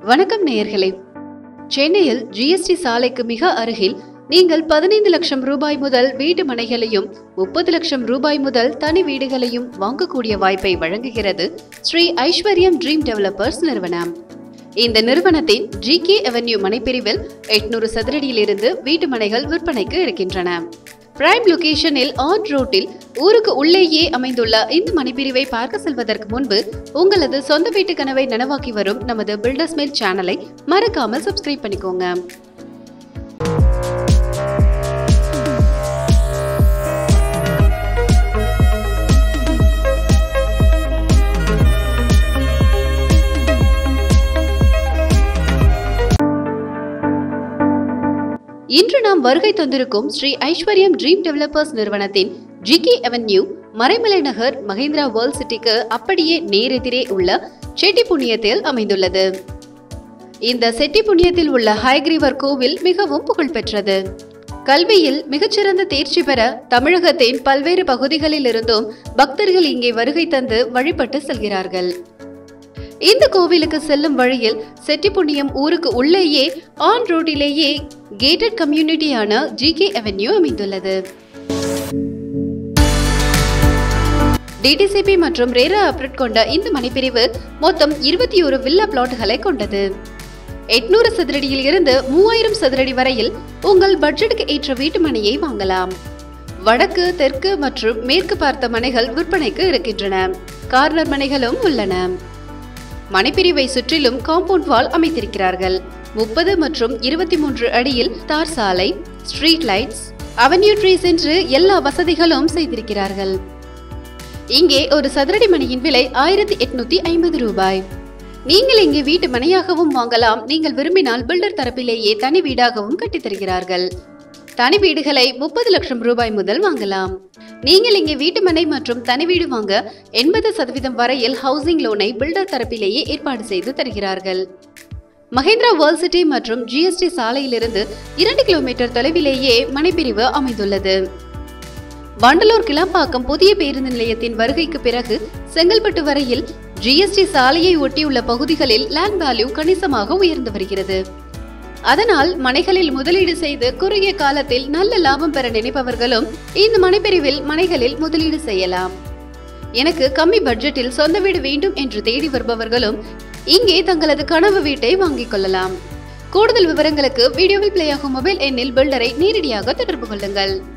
வணக்கம் நேயர்களே சென்னையில் ஜிஎஸ்டி சாலைக்கு மிக அருகில் நீங்கள் பதினைந்து லட்சம் ரூபாய் முதல் வீட்டு மனைகளையும் முப்பது லட்சம் ரூபாய் முதல் தனி வீடுகளையும் வாங்கக்கூடிய வாய்ப்பை வழங்குகிறது ஸ்ரீ ஐஸ்வர்யம் ட்ரீம் டெவலப்பர்ஸ் நிறுவனம் இந்த நிறுவனத்தின் ஜி கே அவென்யூ மனைப்பிரிவில் எட்நூறு சதுரடியிலிருந்து வீட்டு மனைகள் விற்பனைக்கு இருக்கின்றன பிரைம் லொகேஷனில் ஆன் ரோட்டில் ஊருக்கு உள்ளேயே அமைந்துள்ள இந்த மனைப்பிரிவை பார்க்க செல்வதற்கு முன்பு உங்களது சொந்த வீட்டு கனவை நனவாக்கி வரும் நமது பில்டர்ஸ் மேல் சேனலை மறக்காமல் சப்ஸ்கிரைப் பண்ணிக்கோங்க இன்று நாம் வருகை தந்திருக்கும் ஸ்ரீ ஐஸ்வர்யம் ட்ரீம் டெவலப்பர்ஸ் நிறுவனத்தின் GK avenue Maraimalai Nagar Mahindra world சிட்டிக்கு அப்படியே நேரெதிரே உள்ள செட்டி புண்ணியத்தில் அமைந்துள்ளது இந்த செட்டி புண்ணியத்தில் உள்ள ஹைகிரீவர் கோவில் மிகவும் புகழ்பெற்றது கல்வியில் மிகச்சிறந்த தேர்ச்சி பெற தமிழகத்தின் பல்வேறு பகுதிகளில் இருந்தும் பக்தர்கள் இங்கே வருகை தந்து வழிபட்டு செல்கிறார்கள் இந்த கோவிலுக்கு செல்லும் வழியில் செட்டிப்புண்ணியம் ஊருக்கு உள்ளேயே ஆன் ரோட்டிலேயே கேட்டட் கம்யூனிட்டியான ஜிகே அவென்யூ அமைந்துள்ளது டிடிசிபி மற்றும் ரேரா அப்ரேட் கொண்ட இந்த மனைப்பிரிவு மொத்தம் இருபத்தி ஒரு வில்லா பிளாட்டுகளை கொண்டது எட்நூறு சதுரடியில் இருந்து மூவாயிரம் சதுரடி வரையில் உங்கள் பட்ஜெட்டுக்கு ஏற்ற வீட்டு மனையை வாங்கலாம் வடக்கு தெற்கு மற்றும் மேற்கு பார்த்த மனைகள் விற்பனைக்கு இருக்கின்றன கார்னர் மனைகளும் உள்ளன மனைப்பிரிவை சுற்றிலும் காம்பவுண்ட் வால் அமைத்திருக்கிறார்கள் முப்பது மற்றும் இருபத்தி மூன்று அடியில் தார் சாலை ஸ்ட்ரீட் லைட்ஸ் அவென்யூ ட்ரீஸ் என்று எல்லா வசதிகளும் செய்திருக்கிறார்கள் இங்கே ஒரு சதுரடி மனையின் விலை ஆயிரத்தி எட்நூத்தி ஐம்பது ரூபாய் நீங்கள் இங்கே வீட்டு மனையாகவும் வாங்கலாம் நீங்கள் விரும்பினால் பில்டர் தரப்பிலேயே தனி வீடாகவும் கட்டித் தருகிறார்கள் தனி வீடுகளை முப்பது லட்சம் ரூபாய் முதல் வாங்கலாம் நீங்கள் இங்கே வீட்டு மனை மற்றும் தனி வீடு வாங்க எண்பது சதவீதம் வரையில் ஹவுசிங் லோனை பில்டர் தரப்பிலேயே ஏற்பாடு செய்து தருகிறார்கள் மஹேந்திரா வேர்ல்ட் சிட்டி மற்றும் ஜிஎஸ்டி சாலையிலிருந்து இரண்டு கிலோமீட்டர் தொலைவிலேயே மனைப்பிரிவு அமைந்துள்ளது வண்டலூர் கிளம்பாக்கம் புதிய பேருந்து நிலையத்தின் வருகைக்கு பிறகு செங்கல்பட்டு வரையில் ஜிஎஸ்டி சாலையை ஒட்டியுள்ள பகுதிகளில் லேண்ட் வேல்யூ கணிசமாக உயர்ந்து வருகிறது அதனால் மனைகளில் முதலீடு செய்து குறுகிய காலத்தில் நல்ல லாபம் பெற நினைப்பவர்களும் இந்த மனைப்பிரிவில் மனைகளில் முதலீடு செய்யலாம் எனக்கு கம்மி பட்ஜெட்டில் சொந்த வீடு வேண்டும் என்று தேடி வருபவர்களும் இங்கே தங்களது கனவு வீட்டை வாங்கிக் கொள்ளலாம் கூடுதல் விவரங்களுக்கு வீடியோவில் பிளே ஆகும் மொபைல் எண்ணில் பில்டரை நேரடியாக தொடர்பு கொள்ளுங்கள்